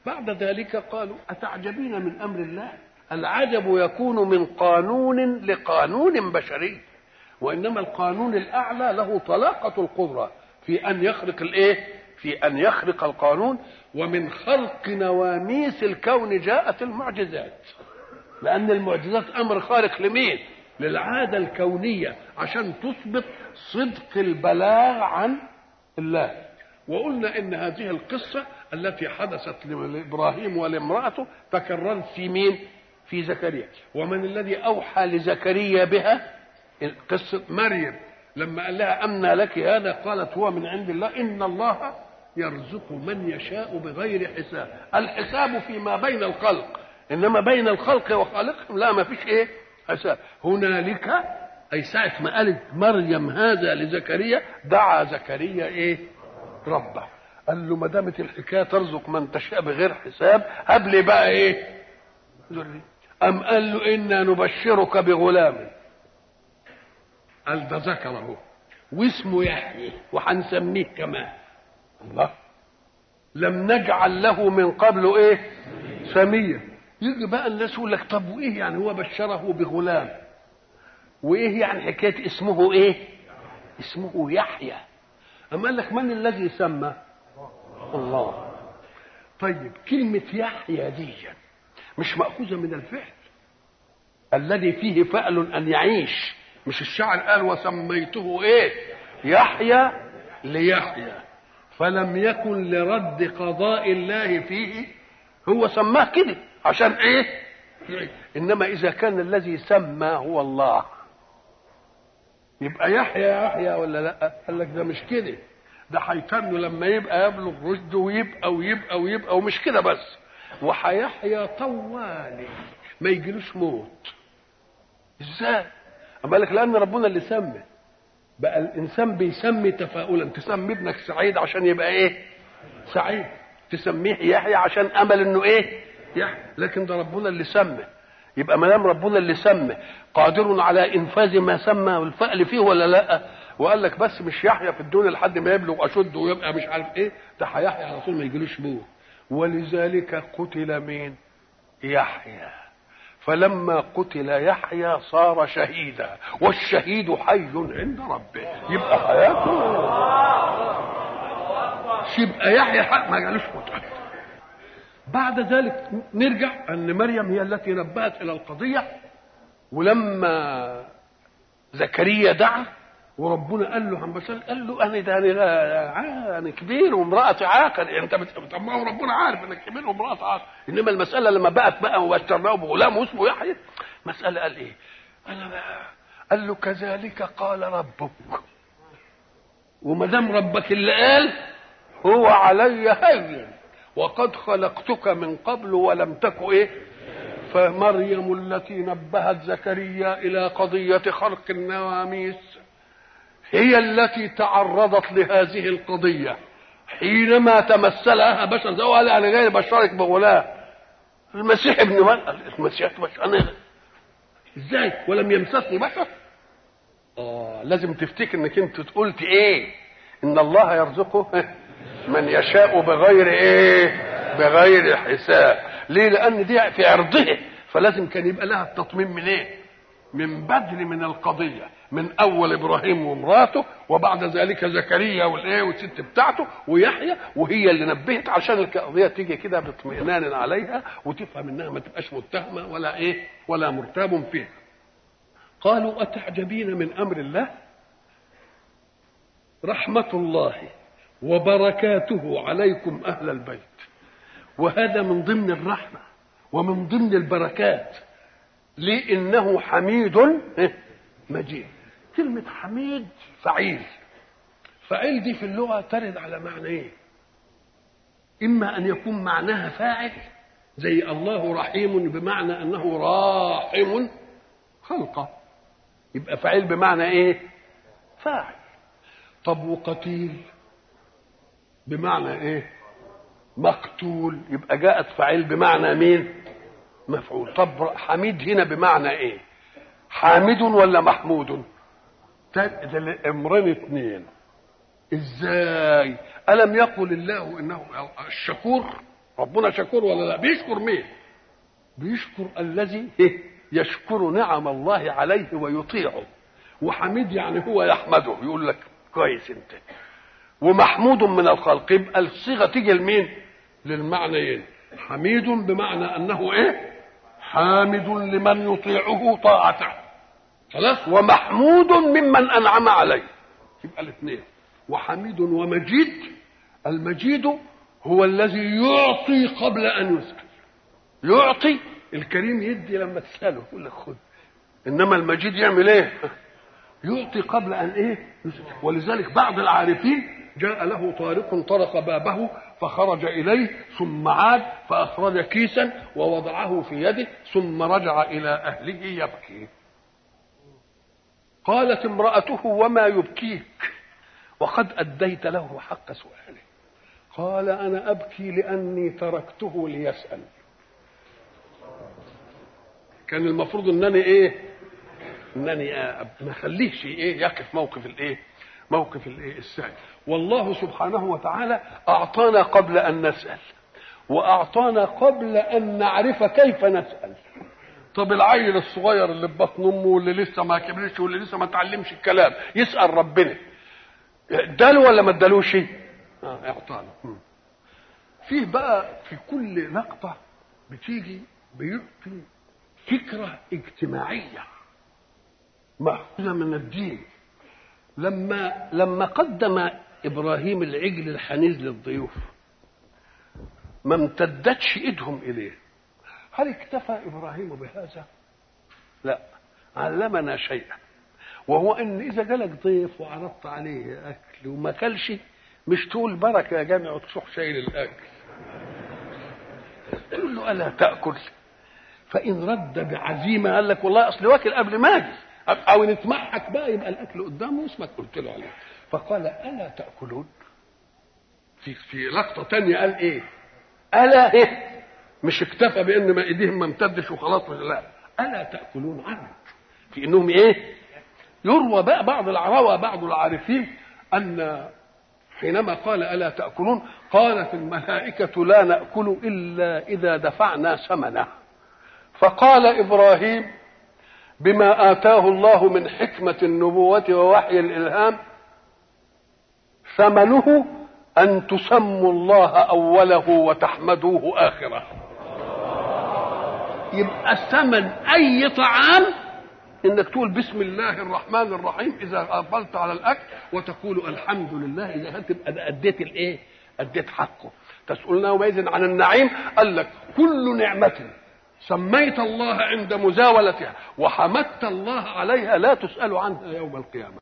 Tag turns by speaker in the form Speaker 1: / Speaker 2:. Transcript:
Speaker 1: بعد ذلك قالوا أتعجبين من أمر الله العجب يكون من قانون لقانون بشري وإنما القانون الأعلى له طلاقة القدرة في أن يخرق الإيه في أن يخرق القانون ومن خلق نواميس الكون جاءت المعجزات لأن المعجزات أمر خارق لمين للعادة الكونية عشان تثبت صدق البلاغ عن الله وقلنا ان هذه القصة التي حدثت لابراهيم ولامرأته تكررت في مين؟ في زكريا، ومن الذي اوحى لزكريا بها؟ قصة مريم لما قال لها أمنى لك هذا قالت هو من عند الله إن الله يرزق من يشاء بغير حساب الحساب فيما بين الخلق إنما بين الخلق وخالقهم لا ما فيش إيه حساب هنالك أي ساعة ما قالت مريم هذا لزكريا دعا زكريا إيه ربه قال له ما دامت الحكايه ترزق من تشاء بغير حساب هب لي بقى ايه؟ ذري أم قال له إنا نبشرك بغلام قال ده ذكره واسمه يحيى وهنسميه كمان الله لم نجعل له من قبل ايه سميا يجي بقى الناس يقول لك طب وايه يعني هو بشره بغلام وايه يعني حكايه اسمه ايه اسمه يحيى اما قال لك من الذي سمى الله طيب كلمة يحيى دي مش مأخوذة من الفعل الذي فيه فعل أن يعيش مش الشاعر قال وسميته ايه يحيى ليحيى فلم يكن لرد قضاء الله فيه هو سماه كده عشان ايه انما اذا كان الذي سمى هو الله يبقى يحيى يحيى ولا لا قال لك ده مش كده ده هيتم لما يبقى يبلغ رشده ويبقى ويبقى ويبقى ومش كده بس وهيحيى طوالي ما يجيلوش موت ازاي اما لك لان ربنا اللي سمى بقى الانسان بيسمي تفاؤلا تسمي ابنك سعيد عشان يبقى ايه سعيد تسميه يحيى عشان امل انه ايه يحيى لكن ده ربنا اللي سمى يبقى ما دام ربنا اللي سمى قادر على انفاذ ما سمى والفعل فيه ولا لا وقال لك بس مش يحيى في الدنيا لحد ما يبلغ اشد ويبقى مش عارف ايه ده هيحيى على طول ما يجيلوش موت ولذلك قتل مين يحيى فلما قتل يحيى صار شهيدا والشهيد حي عند ربه يبقى حياته يبقى يحيى حق ما جالوش موت بعد ذلك نرجع ان مريم هي التي نبهت الى القضيه ولما زكريا دعا وربنا قال له عن بشر قال له انا ده انا انا كبير وامراتي عاقر انت طب ما هو ربنا عارف انك كبير وامراتي عاقر انما المساله لما بقت بقى وبشرناه بغلام واسمه يحيى مساله قال ايه؟ قال قال له كذلك قال ربك وما دام ربك اللي قال هو علي هين وقد خلقتك من قبل ولم تك ايه فمريم التي نبهت زكريا الى قضيه خلق النواميس هي التي تعرضت لهذه القضيه حينما تمثلها بشر زي قال انا جاي بشرك بغلام المسيح ابن مريم المسيح بشر انا ازاي ولم يمسسني بشر اه لازم تفتكر انك انت قلت ايه ان الله يرزقه من يشاء بغير ايه بغير حساب ليه لان دي في عرضه فلازم كان يبقى لها التطمين من ايه من بدر من القضيه من اول ابراهيم ومراته وبعد ذلك زكريا والايه والست بتاعته ويحيى وهي اللي نبهت عشان القضيه تيجي كده باطمئنان عليها وتفهم انها ما تبقاش متهمه ولا ايه ولا مرتاب فيها قالوا اتعجبين من امر الله رحمه الله وبركاته عليكم اهل البيت وهذا من ضمن الرحمه ومن ضمن البركات لانه حميد مجيد كلمه حميد فعيل فعيل دي في اللغه ترد على معنى ايه اما ان يكون معناها فاعل زي الله رحيم بمعنى انه راحم خلقه يبقى فعيل بمعنى ايه فاعل طب وقتيل بمعنى ايه مقتول يبقى جاءت فعيل بمعنى مين مفعول طب حميد هنا بمعنى ايه حامد ولا محمود ده امرين اثنين ازاي الم يقل الله انه الشكور ربنا شكور ولا لا بيشكر مين بيشكر الذي يشكر نعم الله عليه ويطيعه وحميد يعني هو يحمده يقول لك كويس انت ومحمود من الخلق يبقى الصيغه تيجي لمين للمعنيين حميد بمعنى انه ايه حامد لمن يطيعه طاعته خلاص ومحمود ممن انعم عليه يبقى الاثنين وحميد ومجيد المجيد هو الذي يعطي قبل ان يسال يعطي الكريم يدي لما تساله يقول لك خذ انما المجيد يعمل ايه يعطي قبل ان ايه ولذلك بعض العارفين جاء له طارق طرق بابه فخرج اليه ثم عاد فاخرج كيسا ووضعه في يده ثم رجع الى اهله يبكي قالت امراته وما يبكيك وقد اديت له حق سؤاله قال انا ابكي لاني تركته ليسال كان المفروض انني ايه انني ما اخليهش ايه يقف موقف الايه موقف الايه السائل والله سبحانه وتعالى اعطانا قبل ان نسال واعطانا قبل ان نعرف كيف نسال طب العيل الصغير اللي في بطن امه واللي لسه ما كبرش واللي لسه ما اتعلمش الكلام يسال ربنا اداله ولا ما ادالوش اه اعطانا فيه بقى في كل لقطه بتيجي بيعطي فكره اجتماعيه مأخوذة من الدين لما لما قدم ابراهيم العجل الحنيذ للضيوف ما امتدتش ايدهم اليه هل اكتفى ابراهيم بهذا لا علمنا شيئا وهو ان اذا جالك ضيف وعرضت عليه اكل وما كلش مش تقول بركه يا جامع وتروح شايل الاكل تقول له الا تاكل فان رد بعزيمه قال لك والله اصل واكل قبل ما اجي او نتمحك بقى يبقى الاكل قدامه واسمك قلت له عليه فقال الا تاكلون في في لقطه تانية قال ايه الا إيه؟ مش اكتفى بان ما ايديهم ما امتدش وخلاص لا الا تاكلون عنه في انهم ايه يروى بقى بعض العراوى بعض العارفين ان حينما قال الا تاكلون قالت الملائكه لا ناكل الا اذا دفعنا ثمنه فقال ابراهيم بما اتاه الله من حكمه النبوه ووحي الالهام ثمنه ان تسموا الله اوله وتحمدوه اخره يبقى الثمن اي طعام انك تقول بسم الله الرحمن الرحيم اذا اقبلت على الاكل وتقول الحمد لله اذا تبقى اديت الايه اديت حقه تسالنا يومئذ عن النعيم قال لك كل نعمه سميت الله عند مزاولتها وحمدت الله عليها لا تسال عنها يوم القيامه